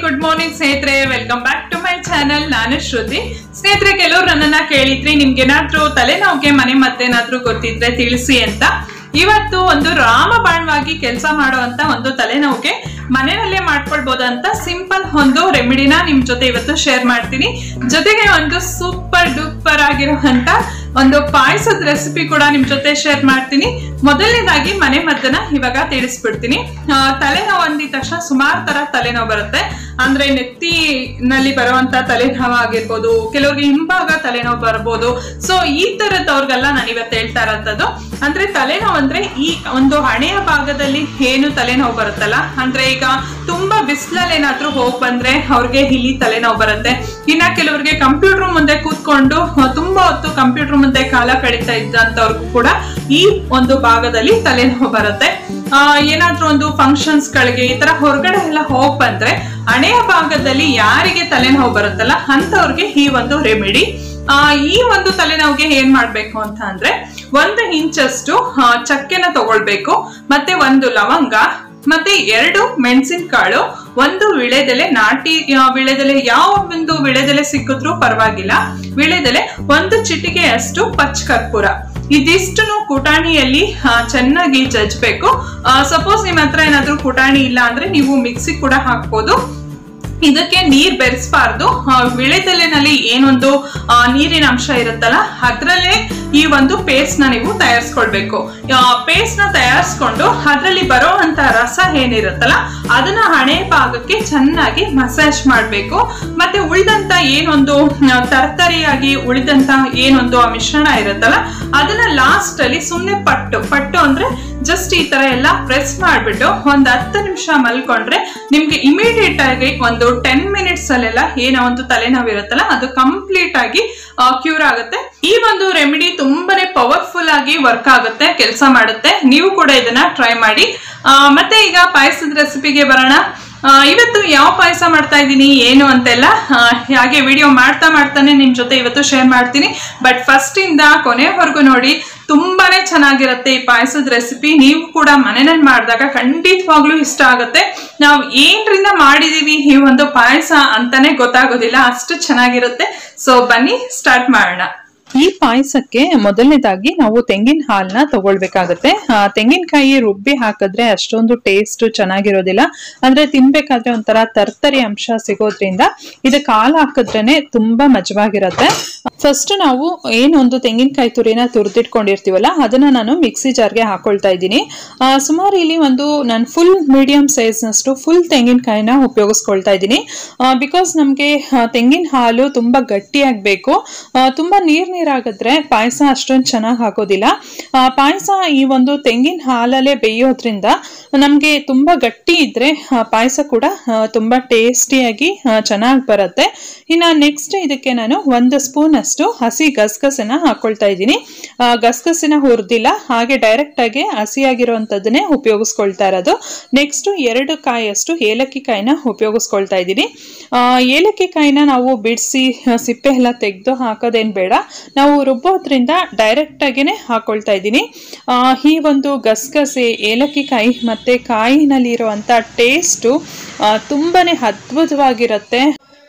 good morning ಸ್ನೇಹಿತರೆ welcome back to my channel ನಾನು ಶ್ರುತಿ ಸ್ನೇಹಿತರೆ ಕೆಲವರು ನನ್ನನ್ನ ಕೇಳಿದ್ರಿ ನಿಮ್ಗೆ ಏನಾದ್ರೂ ತಲೆನೋವಿಗೆ ಮನೆ ಮತ್ತೇನಾದ್ರೂ ಗೊತ್ತಿದ್ರೆ ತಿಳಿಸಿ ಅಂತ ಇವತ್ತು ಒಂದು ರಾಮಬಾಣವಾಗಿ ಕೆಲಸ ಮಾಡುವಂತ ಒಂದು ತಲೆನೋವಿಗೆ ಮನೆಯಲ್ಲೇ ಮಾಡ್ಕೊಳ್ಬಹುದಂತ ಸಿಂಪಲ್ ಒಂದು ರೆಮಿಡಿನ ನಿಮ್ ಜೊತೆ ಇವತ್ತು ಶೇರ್ ಮಾಡ್ತೀನಿ ಜೊತೆಗೆ ಒಂದು ಸೂಪರ್ ಡೂಪರ್ ಆಗಿರುವಂತ ಒಂದು ಪಾಯಸದ ರೆಸಿಪಿ ಕೂಡ ನಿಮ್ ಜೊತೆ ಶೇರ್ ಮಾಡ್ತೀನಿ ಮೊದಲನೇದಾಗಿ ಮನೆ ಮದ್ದನ್ನ ಇವಾಗ ತಿಳಿಸ್ಬಿಡ್ತೀನಿ ಆ, ತಲೆನೋವು ಅಂದಿದ ತಕ್ಷಣ ಸುಮಾರು ತರ ತಲೆನೋವು ಬರುತ್ತೆ ಅಂದ್ರೆ ನೆತ್ತಿನಲ್ಲಿ ಬರುವಂತ ತಲೆನೋವು ಆಗಿರ್ಬೋದು ಕೆಲವ್ರಿಗೆ ಹಿಂಭಾಗ ತಲೆನೋವು ಬರ್ಬೋದು ಸೊ ಈ ತರದವ್ರಿಗೆಲ್ಲ ನಾನು ಇವತ್ತು ಹೇಳ್ತಾ ಇರೋಂಥದ್ದು ಅಂದ್ರೆ ತಲೆನೋವು ಅಂದ್ರೆ ಈ ಒಂದು ಹಣೆಯ ಭಾಗದಲ್ಲಿ ಏನು ತಲೆನೋವು ಬರುತ್ತಲ್ಲ ಅಂದ್ರೆ ಈಗ ತುಂಬಾ ಬಿಸಿಲಲ್ಲಿ ಏನಾದ್ರೂ ಹೋಗ್ ಬಂದ್ರೆ ಅವ್ರಿಗೆ ಇಲ್ಲಿ ತಲೆನೋವು ಬರುತ್ತೆ ಇನ್ನ ಕೆಲವರಿಗೆ ಕಂಪ್ಯೂಟರ್ ಮುಂದೆ ಕೂತ್ಕೊಂಡು ಆ, ತುಂಬಾ ಹೊತ್ತು ಕಂಪ್ಯೂಟರ್ ಮುಂದೆ ಕಾಲ ಕಳೀತಾ ಇದ್ದಂತವ್ರಿಗೂ ಕೂಡ ಈ ಒಂದು ಭಾಗದಲ್ಲಿ ತಲೆನೋವು ಬರುತ್ತೆ ಆ, ಏನಾದ್ರೂ ಒಂದು ಫಂಕ್ಷನ್ಸ್ ಗಳಿಗೆ ಈ ತರ ಹೊರಗಡೆ ಎಲ್ಲ ಹೋಗ್ ಬಂದ್ರೆ ಹಣೆಯ ಭಾಗದಲ್ಲಿ ಯಾರಿಗೆ ತಲೆನೋವು ಬರುತ್ತಲ್ಲ ಅಂತವ್ರಿಗೆ ಈ ಒಂದು ರೆಮಿಡಿ ಆ, ಈ ಒಂದು ತಲೆನೋವಿಗೆ ಏನ್ ಮಾಡ್ಬೇಕು ಅಂತ ಅಂದ್ರೆ ಒಂದು ಇಂಚಷ್ಟು ಆ, ಚಕ್ಕೆನ ತಗೊಳ್ಬೇಕು ಮತ್ತೆ ಒಂದು ಲವಂಗ ಮತ್ತೆ ಎರಡು ಮೆಣಸಿನಕಾಳು ಒಂದು ವಿಳೆದೆಲೆ ನಾಟಿ ಆ, ವಿಳೆದೆಲೆ ಯಾವ ಒಂದು ವಿಳೆದೆಲೆ ಸಿಕ್ಕಿದ್ರೂ ಪರವಾಗಿಲ್ಲ ವಿಳೆದೆಲೆ ಒಂದು ಚಿಟಿಕೆಯಷ್ಟು ಪಚ್ಚ ಕರ್ಪೂರ ಇದಿಷ್ಟನ್ನು ಕುಟಾಣಿಯಲ್ಲಿ ಆ, ಚೆನ್ನಾಗಿ ಜಜ್ಬೇಕು ಸಪೋಸ್ ನಿಮ್ಮ ಹತ್ರ ಏನಾದ್ರೂ ಕುಟಾಣಿ ಇಲ್ಲ ಅಂದ್ರೆ ನೀವು ಮಿಕ್ಸಿ ಕೂಡ ಹಾಕ್ಬೋದು ಇದಕ್ಕೆ ನೀರ್ ಬೆರೆಸಬಾರ್ದು ವಿಳೆದೆಲೆನಲ್ಲಿ ಏನೊಂದು ಆ, ನೀರಿನ ಅಂಶ ಇರುತ್ತಲ್ಲ ಅದ್ರಲ್ಲೇ ಈ ಒಂದು ಪೇಸ್ಟ್ ನ ನೀವು ತಯಾರಿಸ್ಕೊಳ್ಬೇಕು ಪೇಸ್ಟ್ ನ ತಯಾರಿಸ್ಕೊಂಡು ಅದ್ರಲ್ಲಿ ಬರೋ ಅಂತ ರಸ ಏನಿರುತ್ತಲ್ಲ ಅದನ್ನ ಹಣೆ ಭಾಗಕ್ಕೆ ಚೆನ್ನಾಗಿ ಮಸಾಜ್ ಮಾಡ್ಬೇಕು ಮತ್ತೆ ಉಳಿದಂತ ಏನೊಂದು ಆ, ತರ್ತರಿಯಾಗಿ ಉಳಿದಂತ ಏನೊಂದು ಆ ಮಿಶ್ರಣ ಇರುತ್ತಲ್ಲ ಅದನ್ನ ಲಾಸ್ಟ್ ಅಲ್ಲಿ ಸುಮ್ನೆ ಪಟ್ಟು ಪಟ್ಟು ಅಂದ್ರೆ ಜಸ್ಟ್ ಈ ತರ ಎಲ್ಲ ಪ್ರೆಸ್ ಮಾಡ್ಬಿಟ್ಟು ಒಂದ್ ಹತ್ತು ನಿಮಿಷ ಮಲ್ಕೊಂಡ್ರೆ ನಿಮ್ಗೆ ಇಮಿಡಿಯೇಟ್ ಆಗಿ ಒಂದು ಟೆನ್ ಮಿನಿಟ್ಸ್ ಅಲ್ಲೆಲ್ಲ ಏನೋ ಒಂದು ತಲೆನೋವು ಇರುತ್ತಲ್ಲ ಅದು ಕಂಪ್ಲೀಟ್ ಆಗಿ ಕ್ಯೂರ್ ಆಗುತ್ತೆ ಈ ಒಂದು ರೆಮಿಡಿ ತುಂಬಾನೇ ಪವರ್ಫುಲ್ ಆಗಿ ವರ್ಕ್ ಆಗುತ್ತೆ ಕೆಲಸ ಮಾಡುತ್ತೆ ನೀವು ಕೂಡ ಇದನ್ನ ಟ್ರೈ ಮಾಡಿ ಆ, ಮತ್ತೆ ಈಗ ಪಾಯಸದ ರೆಸಿಪಿಗೆ ಬರೋಣ ಆ, ಇವತ್ತು ಯಾವ ಪಾಯಸ ಮಾಡ್ತಾ ಇದ್ದೀನಿ ಏನು ಅಂತೆಲ್ಲ ಆ, ಹಾಗೆ ವಿಡಿಯೋ ಮಾಡ್ತಾ ಮಾಡ್ತಾನೆ ನಿಮ್ ಜೊತೆ ಇವತ್ತು ಶೇರ್ ಮಾಡ್ತೀನಿ ಬಟ್ ಫಸ್ಟ್ ಇಂದ ಕೊನೆವರೆಗೂ ನೋಡಿ ತುಂಬಾನೇ ಚೆನ್ನಾಗಿರುತ್ತೆ ಈ ಪಾಯಸದ ರೆಸಿಪಿ ನೀವು ಕೂಡ ಮನೆಯಲ್ಲಿ ಮಾಡಿದಾಗ ಖಂಡಿತವಾಗ್ಲೂ ಇಷ್ಟ ಆಗುತ್ತೆ ನಾವು ಏನ್ರಿಂದ ಮಾಡಿದೀವಿ ಈ ಒಂದು ಪಾಯಸ ಅಂತಾನೆ ಗೊತ್ತಾಗೋದಿಲ್ಲ ಅಷ್ಟು ಚೆನ್ನಾಗಿರುತ್ತೆ ಸೊ ಬನ್ನಿ ಸ್ಟಾರ್ಟ್ ಮಾಡೋಣ ಈ ಪಾಯಸಕ್ಕೆ ಮೊದಲನೇದಾಗಿ ನಾವು ತೆಂಗಿನ ಹಾಲನ್ನ ತಗೊಳ್ಬೇಕಾಗತ್ತೆ ಆ, ತೆಂಗಿನಕಾಯಿ ರುಬ್ಬಿ ಹಾಕಿದ್ರೆ ಅಷ್ಟೊಂದು ಟೇಸ್ಟ್ ಚೆನ್ನಾಗಿರೋದಿಲ್ಲ ಅಂದ್ರೆ ತಿನ್ಬೇಕಾದ್ರೆ ಒಂಥರ ತರ್ತರಿ ಅಂಶ ಸಿಗೋದ್ರಿಂದ ಇದಕ್ಕೆ ಹಾಲು ಹಾಕಿದ್ರೇನೆ ತುಂಬಾ ಮಜವಾಗಿರತ್ತೆ ಫಸ್ಟ್ ನಾವು ಏನೊಂದು ತೆಂಗಿನಕಾಯಿ ತುರಿನ ತುರಿದಿಟ್ಕೊಂಡಿರ್ತೀವಲ್ಲ ಅದನ್ನ ನಾನು ಮಿಕ್ಸಿ ಜಾರ್ಗೆ ಹಾಕೊಳ್ತಾ ಇದ್ದೀನಿ ಸುಮಾರು ಇಲ್ಲಿ ಒಂದು ನಾನು ಫುಲ್ ಮೀಡಿಯಂ ಸೈಜ್ನಷ್ಟು ಫುಲ್ ತೆಂಗಿನಕಾಯಿನ ಉಪಯೋಗಿಸ್ಕೊಳ್ತಾ ಇದ್ದೀನಿ ಬಿಕಾಸ್ ನಮಗೆ ತೆಂಗಿನ ಹಾಲು ತುಂಬಾ ಗಟ್ಟಿಯಾಗಬೇಕು ತುಂಬಾ ನೀರ್ ನೀರಾಗಿದ್ರೆ ಪಾಯಸ ಅಷ್ಟೊಂದು ಚೆನ್ನಾಗಿ ಆಗೋದಿಲ್ಲ ಪಾಯಸ ಈ ಒಂದು ತೆಂಗಿನ ಹಾಲಲ್ಲೇ ಬೇಯೋದ್ರಿಂದ ನಮಗೆ ತುಂಬಾ ಗಟ್ಟಿ ಇದ್ರೆ ಪಾಯಸ ಕೂಡ ಆ, ತುಂಬಾ ಟೇಸ್ಟಿಯಾಗಿ ಚೆನ್ನಾಗಿ ಬರುತ್ತೆ ಇನ್ನ ನೆಕ್ಸ್ಟ್ ಇದಕ್ಕೆ ನಾನು ಒಂದು ಸ್ಪೂನ್ ಅಷ್ಟು ಹಸಿ ಗಸಗಸೆನ ಹಾಕೊಳ್ತಾ ಇದ್ದೀನಿ ಆ, ಗಸಗಸೆನ ಹುರಿದಿಲ್ಲ ಹಾಗೆ ಡೈರೆಕ್ಟ್ ಆಗಿ ಹಸಿಯಾಗಿರುವಂತದ್ದನ್ನೇ ಉಪಯೋಗಿಸ್ಕೊಳ್ತಾ ಇರೋದು ನೆಕ್ಸ್ಟ್ ಎರಡು ಕಾಯಿಯಷ್ಟು ಏಲಕ್ಕಿ ಕಾಯಿನ ಉಪಯೋಗಿಸ್ಕೊಳ್ತಾ ಇದ್ದೀನಿ ಆ, ಏಲಕ್ಕಿ ಕಾಯಿನ ನಾವು ಬಿಡಿಸಿ ಸಿಪ್ಪೆ ಎಲ್ಲ ತೆಗೆದು ಹಾಕೋದೇನು ಬೇಡ ನಾವು ರುಬ್ಬೋದ್ರಿಂದ ಡೈರೆಕ್ಟ್ ಆಗೇನೆ ಹಾಕೊಳ್ತಾ ಇದ್ದೀನಿ ಆ, ಈ ಒಂದು ಗಸಗಸೆ ಏಲಕ್ಕಿ ಕಾಯಿ ಮತ್ತೆ ಕಾಯಿನಲ್ಲಿರುವಂಥ ಟೇಸ್ಟು ತುಂಬಾನೇ ಅದ್ಭುತವಾಗಿರುತ್ತೆ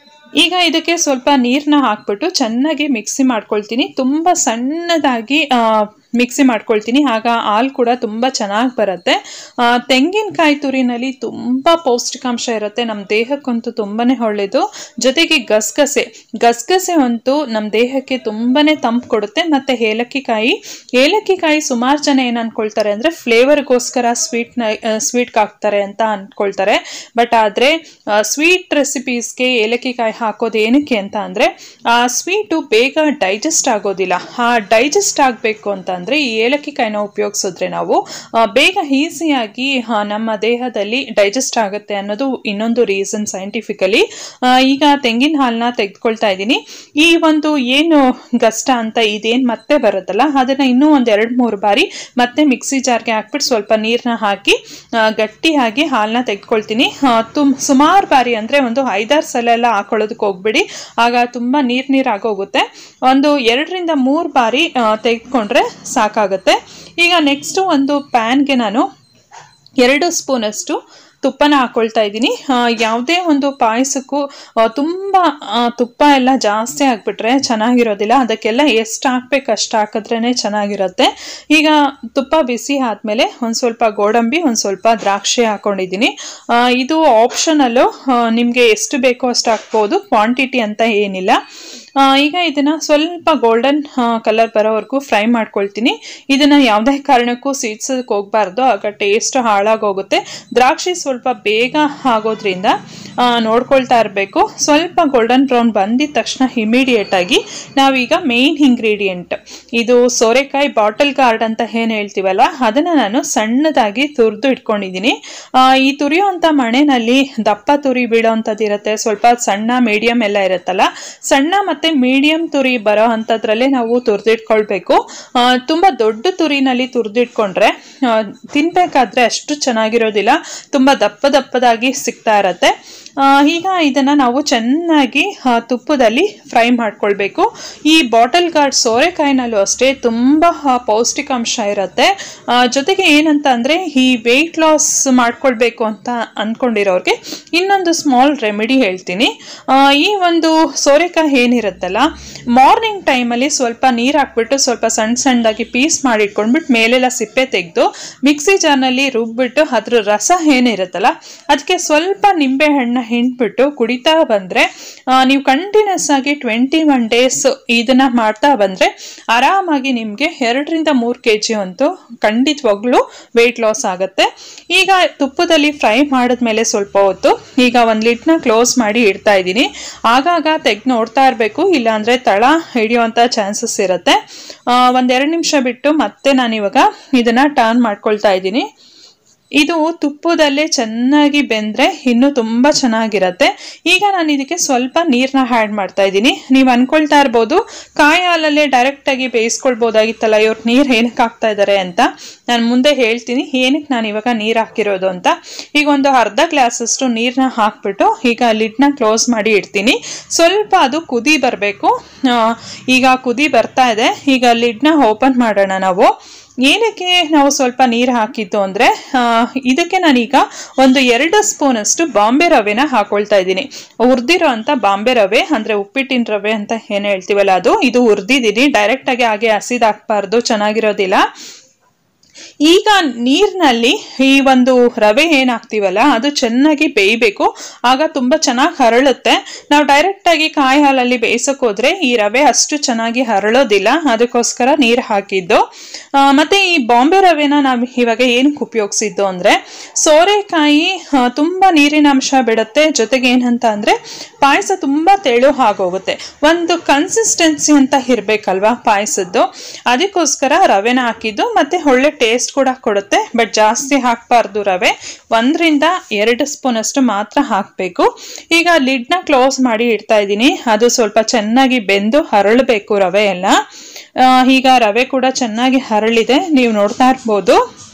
ಈಗ ಇದಕ್ಕೆ ಸ್ವಲ್ಪ ನೀರನ್ನ ಹಾಕ್ಬಿಟ್ಟು ಚೆನ್ನಾಗಿ ಮಿಕ್ಸಿ ಮಾಡ್ಕೊಳ್ತೀನಿ ತುಂಬ ಸಣ್ಣದಾಗಿ ಆ, ಮಿಕ್ಸಿ ಮಾಡ್ಕೊಳ್ತೀನಿ ಆಗ ಹಾಲು ಕೂಡ ತುಂಬ ಚೆನ್ನಾಗಿ ಬರುತ್ತೆ ಆ, ತೆಂಗಿನಕಾಯಿ ತುರಿನಲ್ಲಿ ತುಂಬ ಪೌಷ್ಟಿಕಾಂಶ ಇರುತ್ತೆ ನಮ್ಮ ದೇಹಕ್ಕಂತೂ ತುಂಬಾ ಒಳ್ಳೆಯದು ಜೊತೆಗೆ ಗಸಗಸೆ ಗಸಗಸೆ ಅಂತೂ ನಮ್ಮ ದೇಹಕ್ಕೆ ತುಂಬಾ ತಂಪು ಕೊಡುತ್ತೆ ಮತ್ತು ಏಲಕ್ಕಿ ಕಾಯಿ ಏಲಕ್ಕಿ ಕಾಯಿ ಸುಮಾರು ಜನ ಏನು ಅನ್ಕೊಳ್ತಾರೆ ಅಂದರೆ ಫ್ಲೇವರ್ಗೋಸ್ಕರ ಸ್ವೀಟ್ನ ಸ್ವೀಟ್ಗೆ ಹಾಕ್ತಾರೆ ಅಂತ ಅಂದ್ಕೊಳ್ತಾರೆ ಬಟ್ ಆದರೆ ಸ್ವೀಟ್ ರೆಸಿಪೀಸ್ಗೆ ಏಲಕ್ಕಿ ಕಾಯಿ ಹಾಕೋದು ಏನಕ್ಕೆ ಅಂತ ಅಂದರೆ ಆ ಸ್ವೀಟು ಬೇಗ ಡೈಜೆಸ್ಟ್ ಆಗೋದಿಲ್ಲ ಆ ಡೈಜೆಸ್ಟ್ ಆಗಬೇಕು ಅಂತ ಅಂದರೆ ಈ ಏಲಕ್ಕಿ ಕಾಯಿನ ಉಪಯೋಗಿಸಿದ್ರೆ ನಾವು ಆ, ಬೇಗ ಈಸಿಯಾಗಿ ನಮ್ಮ ದೇಹದಲ್ಲಿ ಡೈಜೆಸ್ಟ್ ಆಗುತ್ತೆ ಅನ್ನೋದು ಇನ್ನೊಂದು ರೀಸನ್ ಸೈಂಟಿಫಿಕಲಿ ಈಗ ತೆಂಗಿನ ಹಾಲನ್ನ ತೆಗೆದುಕೊಳ್ತಾ ಇದ್ದೀನಿ ಈ ಒಂದು ಏನು ಗಷ್ಟ ಅಂತ ಇದೇನು ಮತ್ತೆ ಬರುತ್ತಲ್ಲ ಅದನ್ನು ಇನ್ನೂ ಒಂದು ಎರಡು ಮೂರು ಬಾರಿ ಮತ್ತೆ ಮಿಕ್ಸಿ ಜಾರ್ಗೆ ಹಾಕ್ಬಿಟ್ಟು ಸ್ವಲ್ಪ ನೀರನ್ನ ಹಾಕಿ ಆ, ಗಟ್ಟಿಯಾಗಿ ಹಾಲನ್ನ ತೆಗೆದುಕೊಳ್ತೀನಿ ತುಮ್ ಸುಮಾರು ಬಾರಿ ಅಂದರೆ ಒಂದು ಐದಾರು ಸಲ ಎಲ್ಲ ಹಾಕೊಳ್ಳೋದಕ್ಕೆ ಹೋಗ್ಬಿಡಿ ಆಗ ತುಂಬ ನೀರು ನೀರು ಆಗೋಗುತ್ತೆ ಒಂದು ಎರಡರಿಂದ ಮೂರು ಬಾರಿ ಆ, ತೆಗೆದುಕೊಂಡ್ರೆ ಸಾಕಾಗುತ್ತೆ ಈಗ ನೆಕ್ಸ್ಟು ಒಂದು ಪ್ಯಾನ್ಗೆ ನಾನು ಎರಡು ಸ್ಪೂನಷ್ಟು ತುಪ್ಪನ ಹಾಕೊಳ್ತಾ ಇದ್ದೀನಿ ಯಾವುದೇ ಒಂದು ಪಾಯಸಕ್ಕೂ ಆ, ತುಂಬ ಆ, ತುಪ್ಪ ಎಲ್ಲ ಜಾಸ್ತಿ ಹಾಕ್ಬಿಟ್ರೆ ಚೆನ್ನಾಗಿರೋದಿಲ್ಲ ಅದಕ್ಕೆಲ್ಲ ಎಷ್ಟು ಹಾಕ್ಬೇಕು ಅಷ್ಟು ಹಾಕಿದ್ರೇ ಚೆನ್ನಾಗಿರುತ್ತೆ ಈಗ ತುಪ್ಪ ಬಿಸಿ ಆದಮೇಲೆ ಒಂದು ಸ್ವಲ್ಪ ಗೋಡಂಬಿ ಒಂದು ಸ್ವಲ್ಪ ದ್ರಾಕ್ಷಿ ಹಾಕೊಂಡಿದ್ದೀನಿ ಆ, ಇದು ಆಪ್ಷನಲ್ಲು ನಿಮಗೆ ಎಷ್ಟು ಬೇಕೋ ಅಷ್ಟು ಹಾಕ್ಬೋದು ಕ್ವಾಂಟಿಟಿ ಅಂತ ಏನಿಲ್ಲ ಆ, ಈಗ ಇದನ್ನ ಸ್ವಲ್ಪ ಗೋಲ್ಡನ್ ಕಲರ್ ಬರೋವರೆಗೂ ಫ್ರೈ ಮಾಡ್ಕೊಳ್ತೀನಿ ಇದನ್ನ ಯಾವುದೇ ಕಾರಣಕ್ಕೂ ಸೀಡ್ಸಕ್ಕೆ ಹೋಗ್ಬಾರ್ದು ಆಗ ಟೇಸ್ಟ್ ಹಾಳಾಗೋಗುತ್ತೆ ದ್ರಾಕ್ಷಿ ಸ್ವಲ್ಪ ಬೇಗ ಆಗೋದ್ರಿಂದ ಆ, ನೋಡ್ಕೊಳ್ತಾ ಇರಬೇಕು ಸ್ವಲ್ಪ ಗೋಲ್ಡನ್ ಬ್ರೌನ್ ಬಂದಿದ ತಕ್ಷಣ ಇಮಿಡಿಯೇಟ್ ಆಗಿ ನಾವೀಗ ಮೇನ್ ಇಂಗ್ರೀಡಿಯೆಂಟ್ ಇದು ಸೋರೆಕಾಯಿ ಬಾಟಲ್ ಗಾರ್ಡ್ ಅಂತ ಏನು ಹೇಳ್ತೀವಲ್ಲ ಅದನ್ನು ನಾನು ಸಣ್ಣದಾಗಿ ತುರಿದು ಇಟ್ಕೊಂಡಿದ್ದೀನಿ ಆ, ಈ ತುರಿಯುವಂಥ ಮಣೆನಲ್ಲಿ ದಪ್ಪ ತುರಿ ಬೀಳೋವಂಥದ್ದು ಇರುತ್ತೆ ಸ್ವಲ್ಪ ಸಣ್ಣ ಮೀಡಿಯಮ್ ಎಲ್ಲ ಇರುತ್ತಲ್ಲ ಸಣ್ಣ ಮತ್ತು ಮೀಡಿಯಮ್ ತುರಿ ಬರೋ ಅಂಥದ್ರಲ್ಲೇ ನಾವು ತುರಿದಿಟ್ಕೊಳ್ಬೇಕು ಆ, ತುಂಬ ದೊಡ್ಡ ತುರಿನಲ್ಲಿ ತುರಿದಿಟ್ಕೊಂಡ್ರೆ ತಿನ್ಬೇಕಾದ್ರೆ ಅಷ್ಟು ಚೆನ್ನಾಗಿರೋದಿಲ್ಲ ತುಂಬ ದಪ್ಪ ದಪ್ಪದಾಗಿ ಸಿಗ್ತಾ ಇರತ್ತೆ ಆ, ಈಗ ಇದನ್ನು ನಾವು ಚೆನ್ನಾಗಿ ಆ, ತುಪ್ಪದಲ್ಲಿ ಫ್ರೈ ಮಾಡ್ಕೊಳ್ಬೇಕು ಈ ಬಾಟಲ್ ಗಾರ್ಡ್ ಸೋರೆಕಾಯಿನಲ್ಲೂ ಅಷ್ಟೇ ತುಂಬ ಆ, ಪೌಷ್ಟಿಕಾಂಶ ಇರುತ್ತೆ ಆ, ಜೊತೆಗೆ ಏನಂತ ಅಂದರೆ ಈ ವೆಯ್ಟ್ ಲಾಸ್ ಮಾಡ್ಕೊಳ್ಬೇಕು ಅಂತ ಅಂದ್ಕೊಂಡಿರೋರಿಗೆ ಇನ್ನೊಂದು ಸ್ಮಾಲ್ ರೆಮಿಡಿ ಹೇಳ್ತೀನಿ ಆ, ಈ ಒಂದು ಸೋರೆಕಾಯಿ ಏನಿರುತ್ತಲ್ಲ ಮಾರ್ನಿಂಗ್ ಟೈಮಲ್ಲಿ ಸ್ವಲ್ಪ ನೀರು ಹಾಕ್ಬಿಟ್ಟು ಸ್ವಲ್ಪ ಸಣ್ಣ ಸಣ್ಣದಾಗಿ ಪೀಸ್ ಮಾಡಿ ಇಟ್ಕೊಂಡ್ಬಿಟ್ಟು ಮೇಲೆಲ್ಲ ಸಿಪ್ಪೆ ತೆಗೆದು ಮಿಕ್ಸಿ ಜಾರ್ನಲ್ಲಿ ರುಬ್ಬಿಟ್ಟು ಅದ್ರ ರಸ ಏನಿರುತ್ತಲ್ಲ ಅದಕ್ಕೆ ಸ್ವಲ್ಪ ನಿಂಬೆ ಹಣ್ಣು ಹಿಂಡ್ಬಿಟ್ಟು ಕುಡಿತಾ ಬಂದರೆ ನೀವು ಕಂಟಿನ್ಯೂಸ್ ಆಗಿ ಟ್ವೆಂಟಿ ಒನ್ ಡೇಸ್ ಇದನ್ನ ಮಾಡ್ತಾ ಬಂದರೆ ಆರಾಮಾಗಿ ನಿಮಗೆ ಎರಡರಿಂದ ಮೂರು ಕೆ ಜಿ ಅಂತೂ ಖಂಡಿತವಾಗ್ಲೂ ವೆಯ್ಟ್ ಲಾಸ್ ಆಗುತ್ತೆ ಈಗ ತುಪ್ಪದಲ್ಲಿ ಫ್ರೈ ಮಾಡಿದ್ಮೇಲೆ ಸ್ವಲ್ಪ ಹೊತ್ತು ಈಗ ಒಂದು ಲಿಡ್ನ ಕ್ಲೋಸ್ ಮಾಡಿ ಇಡ್ತಾ ಇದ್ದೀನಿ ಆಗಾಗ ತೆಗೆದು ನೋಡ್ತಾ ಇರಬೇಕು ಇಲ್ಲಾಂದರೆ ತಳ ಹಿಡಿಯುವಂಥ ಚಾನ್ಸಸ್ ಇರುತ್ತೆ ಒಂದೆರಡು ನಿಮಿಷ ಬಿಟ್ಟು ಮತ್ತೆ ನಾನಿವಾಗ ಇದನ್ನು ಟರ್ನ್ ಮಾಡ್ಕೊಳ್ತಾ ಇದ್ದೀನಿ ಇದು ತುಪ್ಪದಲ್ಲೇ ಚೆನ್ನಾಗಿ ಬೆಂದರೆ ಇನ್ನೂ ತುಂಬ ಚೆನ್ನಾಗಿರತ್ತೆ ಈಗ ನಾನು ಇದಕ್ಕೆ ಸ್ವಲ್ಪ ನೀರನ್ನ ಆ್ಯಡ್ ಮಾಡ್ತಾ ಇದ್ದೀನಿ ನೀವು ಅನ್ಕೊಳ್ತಾ ಇರ್ಬೋದು ಕಾಯಿ ಹಾಲಲ್ಲೇ ಡೈರೆಕ್ಟಾಗಿ ಬೇಯಿಸ್ಕೊಳ್ಬೋದಾಗಿತ್ತಲ್ಲ ಇವ್ರು ನೀರು ಏನಕ್ಕೆ ಹಾಕ್ತಾ ಇದ್ದಾರೆ ಅಂತ ನಾನು ಮುಂದೆ ಹೇಳ್ತೀನಿ ಏನಕ್ಕೆ ನಾನು ಇವಾಗ ನೀರು ಹಾಕಿರೋದು ಅಂತ ಈಗ ಒಂದು ಅರ್ಧ ಗ್ಲಾಸಷ್ಟು ನೀರನ್ನ ಹಾಕ್ಬಿಟ್ಟು ಈಗ ಲಿಡ್ನ ಕ್ಲೋಸ್ ಮಾಡಿ ಇಡ್ತೀನಿ ಸ್ವಲ್ಪ ಅದು ಕುದಿ ಬರಬೇಕು ಈಗ ಕುದಿ ಬರ್ತಾ ಇದೆ ಈಗ ಲಿಡ್ನ ಓಪನ್ ಮಾಡೋಣ ನಾವು ಏನಕ್ಕೆ ನಾವು ಸ್ವಲ್ಪ ನೀರು ಹಾಕಿದ್ದು ಅಂದರೆ ಇದಕ್ಕೆ ನಾನೀಗ ಒಂದು ಎರಡು ಸ್ಪೂನಷ್ಟು ಬಾಂಬೆ ರವೆನ ಹಾಕೊಳ್ತಾ ಇದ್ದೀನಿ ಹುರಿದಿರೋ ಅಂಥ ಬಾಂಬೆ ರವೆ ಅಂದರೆ ಉಪ್ಪಿಟ್ಟಿನ ರವೆ ಅಂತ ಏನು ಹೇಳ್ತೀವಲ್ಲ ಅದು ಇದು ಹುರಿದಿದ್ದೀನಿ ಡೈರೆಕ್ಟಾಗಿ ಹಾಗೆ ಹಸಿದು ಹಾಕ್ಬಾರ್ದು ಚೆನ್ನಾಗಿರೋದಿಲ್ಲ ಈಗ ನೀರಿನಲ್ಲಿ ಈ ಒಂದು ರವೆ ಏನು ಹಾಕ್ತೀವಲ್ಲ ಅದು ಚೆನ್ನಾಗಿ ಬೇಯಬೇಕು ಆಗ ತುಂಬ ಚೆನ್ನಾಗಿ ಹರಳುತ್ತೆ ನಾವು ಡೈರೆಕ್ಟಾಗಿ ಕಾಯಿ ಹಾಲಲ್ಲಿ ಬೇಯಿಸೋಕೆ ಹೋದ್ರೆ ಈ ರವೆ ಅಷ್ಟು ಚೆನ್ನಾಗಿ ಹರಳೋದಿಲ್ಲ ಅದಕ್ಕೋಸ್ಕರ ನೀರು ಹಾಕಿದ್ದು ಆ, ಮತ್ತೆ ಈ ಬಾಂಬೆ ರವೆನ ನಾವು ಇವಾಗ ಏನಕ್ಕೆ ಉಪಯೋಗಿಸಿದ್ದು ಅಂದರೆ ಸೋರೆಕಾಯಿ ಆ, ತುಂಬ ನೀರಿನ ಅಂಶ ಬಿಡುತ್ತೆ ಜೊತೆಗೆ ಏನಂತ ಅಂದರೆ ಪಾಯಸ ತುಂಬ ತೆಳು ಆಗೋಗುತ್ತೆ ಒಂದು ಕನ್ಸಿಸ್ಟೆನ್ಸಿ ಅಂತ ಇರಬೇಕಲ್ವಾ ಪಾಯಸದ್ದು ಅದಕ್ಕೋಸ್ಕರ ರವೆನ ಹಾಕಿದ್ದು ಮತ್ತು ಒಳ್ಳೆ ಟೇಸ್ಟ್ ಕೂಡ ಕೊಡುತ್ತೆ ಬಟ್ ಜಾಸ್ತಿ ಹಾಕಬಾರ್ದು ರವೆ ಒಂದರಿಂದ ಎರಡು ಸ್ಪೂನ್ ಅಷ್ಟು ಮಾತ್ರ ಹಾಕಬೇಕು ಈಗ ಲಿಡ್ನ ಕ್ಲೋಸ್ ಮಾಡಿ ಇಡ್ತಾ ಇದ್ದೀನಿ ಅದು ಸ್ವಲ್ಪ ಚೆನ್ನಾಗಿ ಬೆಂದು ಹರಳಬೇಕು ರವೆ ಎಲ್ಲ ಆ, ಈಗ ರವೆ ಕೂಡ ಚೆನ್ನಾಗಿ ಹರಳಿದೆ ನೀವು ನೋಡ್ತಾ ಇರ್ಬೋದು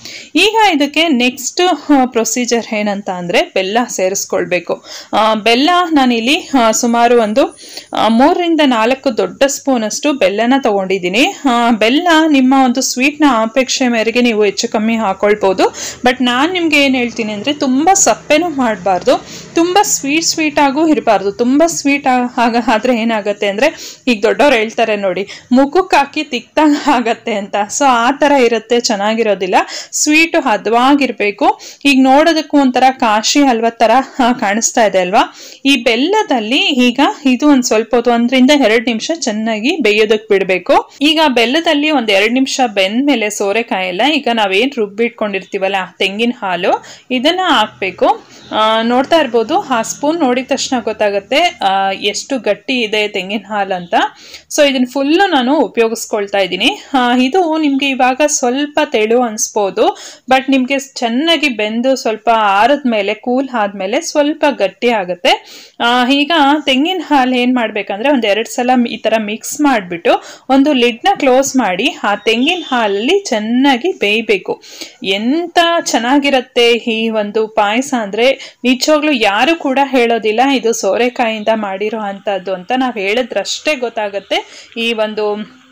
ಈಗ ಇದಕ್ಕೆ ನೆಕ್ಸ್ಟ್ ಪ್ರೊಸೀಜರ್ ಏನಂತ ಅಂದರೆ ಬೆಲ್ಲ ಸೇರಿಸ್ಕೊಳ್ಬೇಕು ಆ, ಬೆಲ್ಲ ನಾನಿಲ್ಲಿ ಆ, ಸುಮಾರು ಒಂದು ಆ, ಮೂರರಿಂದ ನಾಲ್ಕು ದೊಡ್ಡ ಸ್ಪೂನಷ್ಟು ಬೆಲ್ಲನ ತಗೊಂಡಿದ್ದೀನಿ ಆ, ಬೆಲ್ಲ ನಿಮ್ಮ ಒಂದು ಸ್ವೀಟ್ನ ಅಪೇಕ್ಷೆ ಮೇರೆಗೆ ನೀವು ಹೆಚ್ಚು ಕಮ್ಮಿ ಹಾಕೊಳ್ಬೋದು ಬಟ್ ನಾನು ನಿಮಗೆ ಏನು ಹೇಳ್ತೀನಿ ಅಂದರೆ ತುಂಬ ಸಪ್ಪೆನೂ ಮಾಡಬಾರ್ದು ತುಂಬ ಸ್ವೀಟ್ ಸ್ವೀಟಾಗೂ ಇರಬಾರ್ದು ತುಂಬ ಸ್ವೀಟ್ ಆಗ ಆದರೆ ಏನಾಗುತ್ತೆ ಅಂದರೆ ಈಗ ದೊಡ್ಡವ್ರು ಹೇಳ್ತಾರೆ ನೋಡಿ ಮುಖಕ್ಕೆ ಹಾಕಿ ತಿಕ್ತಂಗೆ ಆಗತ್ತೆ ಅಂತ ಸೊ ಆ ಥರ ಇರುತ್ತೆ ಚೆನ್ನಾಗಿರೋದಿಲ್ಲ ಸ್ವೀಟು ಹದವಾಗಿರಬೇಕು ಈಗ ನೋಡೋದಕ್ಕೂ ಒಂಥರ ಕಾಶಿ ಹಲ್ವ ಥರ ಆ, ಕಾಣಿಸ್ತಾ ಇದೆ ಅಲ್ವಾ ಈ ಬೆಲ್ಲದಲ್ಲಿ ಈಗ ಇದು ಒಂದು ಸ್ವಲ್ಪ ಹೊತ್ತು ಒಂದರಿಂದ ಎರಡು ನಿಮಿಷ ಚೆನ್ನಾಗಿ ಬೇಯೋದಕ್ಕೆ ಬಿಡಬೇಕು ಈಗ ಬೆಲ್ಲದಲ್ಲಿ ಒಂದು ಎರಡು ನಿಮಿಷ ಬೆಂದ ಮೇಲೆ ಸೋರೆಕಾಯಿ ಎಲ್ಲ ಈಗ ನಾವೇನು ರುಬ್ಬಿಟ್ಕೊಂಡಿರ್ತೀವಲ್ಲ ತೆಂಗಿನ ಹಾಲು ಇದನ್ನ ಹಾಕ್ಬೇಕು ಆ, ನೋಡ್ತಾ ಇರ್ಬೋದು ಆ ಸ್ಪೂನ್ ನೋಡಿದ ತಕ್ಷಣ ಗೊತ್ತಾಗುತ್ತೆ ಆ, ಎಷ್ಟು ಗಟ್ಟಿ ಇದೆ ತೆಂಗಿನ ಹಾಲು ಅಂತ ಸೊ ಇದನ್ನ ಫುಲ್ಲು ನಾನು ಉಪಯೋಗಿಸ್ಕೊಳ್ತಾ ಇದ್ದೀನಿ ಆ, ಇದು ನಿಮಗೆ ಇವಾಗ ಸ್ವಲ್ಪ ತೆಳು ಅನಿಸ್ಬೋದು ಬಟ್ ನಿಮಗೆ ಚೆನ್ನಾಗಿ ಬೆಂದು ಸ್ವಲ್ಪ ಆರದ ಮೇಲೆ ಕೂಲ್ ಆದಮೇಲೆ ಸ್ವಲ್ಪ ಗಟ್ಟಿ ಆಗುತ್ತೆ ಆ, ಈಗ ತೆಂಗಿನ ಹಾಲು ಏನು ಮಾಡಬೇಕಂದ್ರೆ ಒಂದು ಎರಡು ಸಲ ಈ ಥರ ಮಿಕ್ಸ್ ಮಾಡಿಬಿಟ್ಟು ಒಂದು ಲಿಡ್ನ ಕ್ಲೋಸ್ ಮಾಡಿ ಆ ತೆಂಗಿನ ಹಾಲಲ್ಲಿ ಚೆನ್ನಾಗಿ ಬೇಯಬೇಕು ಎಂತ ಚೆನ್ನಾಗಿರುತ್ತೆ ಈ ಒಂದು ಪಾಯಸ ಅಂದರೆ ನಿಜವಾಗ್ಲೂ ಯಾರು ಕೂಡ ಹೇಳೋದಿಲ್ಲ ಇದು ಸೋರೆಕಾಯಿಂದ ಮಾಡಿರೋ ಅಂಥದ್ದು ಅಂತ ನಾವು ಹೇಳಿದ್ರಷ್ಟೇ ಗೊತ್ತಾಗುತ್ತೆ ಈ ಒಂದು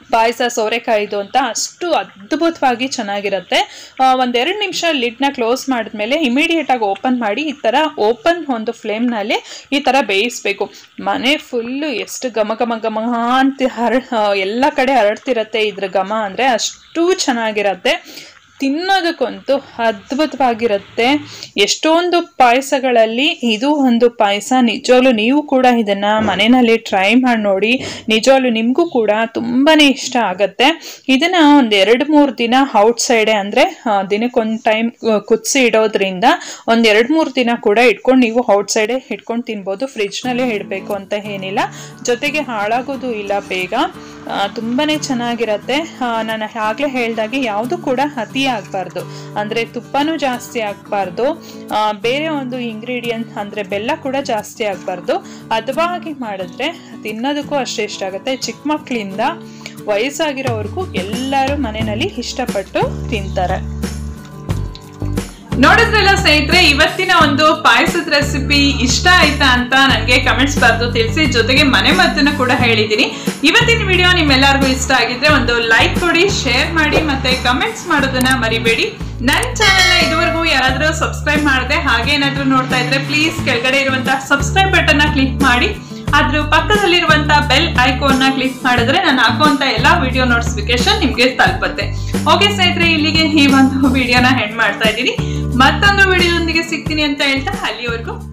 ಪಾಯಸ ಸೋರೆಕಾಯಿದು ಅಂತ ಅಷ್ಟು ಅದ್ಭುತವಾಗಿ ಚೆನ್ನಾಗಿರುತ್ತೆ ಆ, ಒಂದೆರಡು ನಿಮಿಷ ಲಿಡ್ನ ಕ್ಲೋಸ್ ಮಾಡಿದ್ಮೇಲೆ ಇಮಿಡಿಯೇಟಾಗಿ ಓಪನ್ ಮಾಡಿ ಈ ಥರ ಓಪನ್ ಒಂದು ಫ್ಲೇಮ್ನಲ್ಲಿ ಈ ಥರ ಬೇಯಿಸ್ಬೇಕು ಮನೆ ಫುಲ್ಲು ಎಷ್ಟು ಘಮ ಘಮ ಘಮ ಅಂತ ಹರ ಎಲ್ಲ ಕಡೆ ಹರಡ್ತಿರತ್ತೆ ಇದ್ರ ಘಮ ಅಂದರೆ ಅಷ್ಟು ಚೆನ್ನಾಗಿರತ್ತೆ ತಿನ್ನೋದಕ್ಕಂತೂ ಅದ್ಭುತವಾಗಿರುತ್ತೆ ಎಷ್ಟೊಂದು ಪಾಯಸಗಳಲ್ಲಿ ಇದು ಒಂದು ಪಾಯಸ ನಿಜವಾಗ್ಲೂ ನೀವು ಕೂಡ ಇದನ್ನು ಮನೆಯಲ್ಲಿ ಟ್ರೈ ಮಾಡಿ ನೋಡಿ ನಿಜವಾಗ್ಲೂ ನಿಮಗೂ ಕೂಡ ತುಂಬಾ ಇಷ್ಟ ಆಗುತ್ತೆ ಇದನ್ನು ಒಂದು ಎರಡು ಮೂರು ದಿನ ಔಟ್ ಸೈಡೆ ಅಂದರೆ ದಿನಕ್ಕೊಂದು ಟೈಮ್ ಕುದಿಸಿ ಇಡೋದ್ರಿಂದ ಒಂದು ಎರಡು ಮೂರು ದಿನ ಕೂಡ ಇಟ್ಕೊಂಡು ನೀವು ಔಟ್ ಸೈಡೆ ಇಟ್ಕೊಂಡು ತಿನ್ಬೋದು ಫ್ರಿಜ್ನಲ್ಲೇ ಇಡಬೇಕು ಅಂತ ಏನಿಲ್ಲ ಜೊತೆಗೆ ಹಾಳಾಗೋದು ಇಲ್ಲ ಬೇಗ ಆ, ತುಂಬಾನೇ ಚೆನ್ನಾಗಿರತ್ತೆ ಆ, ನಾನು ಆಗಲೇ ಹೇಳ್ದಾಗೆ ಯಾವುದು ಕೂಡ ಅತಿ ಆಗಬಾರ್ದು ಅಂದರೆ ತುಪ್ಪನೂ ಜಾಸ್ತಿ ಆಗಬಾರ್ದು ಬೇರೆ ಒಂದು ಇಂಗ್ರೀಡಿಯಂಟ್ ಅಂದರೆ ಬೆಲ್ಲ ಕೂಡ ಜಾಸ್ತಿ ಆಗಬಾರ್ದು ಹದವಾಗಿ ಮಾಡಿದ್ರೆ ತಿನ್ನೋದಕ್ಕೂ ಅಷ್ಟೇ ಇಷ್ಟ ಆಗುತ್ತೆ ಚಿಕ್ಕ ಮಕ್ಕಳಿಂದ ವಯಸ್ಸಾಗಿರೋವರೆಗೂ ಎಲ್ಲರೂ ಮನೆಯಲ್ಲಿ ಇಷ್ಟಪಟ್ಟು ತಿಂತಾರೆ ನೋಡಿದ್ರಲ್ಲ ಸ್ನೇಹಿತರೆ ಇವತ್ತಿನ ಒಂದು ಪಾಯಸದ ರೆಸಿಪಿ ಇಷ್ಟ ಆಯ್ತಾ ಅಂತ ನನಗೆ ಕಮೆಂಟ್ಸ್ ಬರೆದು ತಿಳಿಸಿ ಜೊತೆಗೆ ಮನೆ ಮದ್ದನ್ನ ಕೂಡ ಹೇಳಿದ್ದೀನಿ ಇವತ್ತಿನ ವಿಡಿಯೋ ನಿಮ್ಮೆಲ್ಲರಿಗೂ ಇಷ್ಟ ಆಗಿದ್ರೆ ಒಂದು ಲೈಕ್ ಕೊಡಿ ಶೇರ್ ಮಾಡಿ ಮತ್ತೆ ಕಮೆಂಟ್ಸ್ ಮಾಡೋದನ್ನ ಮರಿಬೇಡಿ ನನ್ನ ಚಾನೆಲ್ನ ಇದುವರೆಗೂ ಯಾರಾದರೂ ಸಬ್ಸ್ಕ್ರೈಬ್ ಮಾಡದೆ ಹಾಗೆ ಏನಾದರೂ ನೋಡ್ತಾ ಇದ್ರೆ ಪ್ಲೀಸ್ ಕೆಳಗಡೆ ಇರುವಂತಹ ಸಬ್ಸ್ಕ್ರೈಬ್ ಬಟನ್ನ ಕ್ಲಿಕ್ ಮಾಡಿ ಅದ್ರ ಪಕ್ಕದಲ್ಲಿರುವಂತಹ ಬೆಲ್ ಐಕೋನ್ನ ಕ್ಲಿಕ್ ಮಾಡಿದ್ರೆ ನಾನು ಹಾಕುವಂತ ಎಲ್ಲಾ ವಿಡಿಯೋ ನೋಟಿಫಿಕೇಶನ್ ನಿಮ್ಗೆ ತಲುಪುತ್ತೆ ಓಕೆ ಸ್ನೇಹಿತರೆ ಇಲ್ಲಿಗೆ ಈ ಒಂದು ವಿಡಿಯೋನ ಹೆಣ್ ಮಾಡ್ತಾ ಇದ್ದೀನಿ ಮತ್ತೊಂದು ವಿಡಿಯೋದೊಂದಿಗೆ ಸಿಗ್ತೀನಿ ಅಂತ ಹೇಳ್ತಾ ಅಲ್ಲಿವರೆಗೂ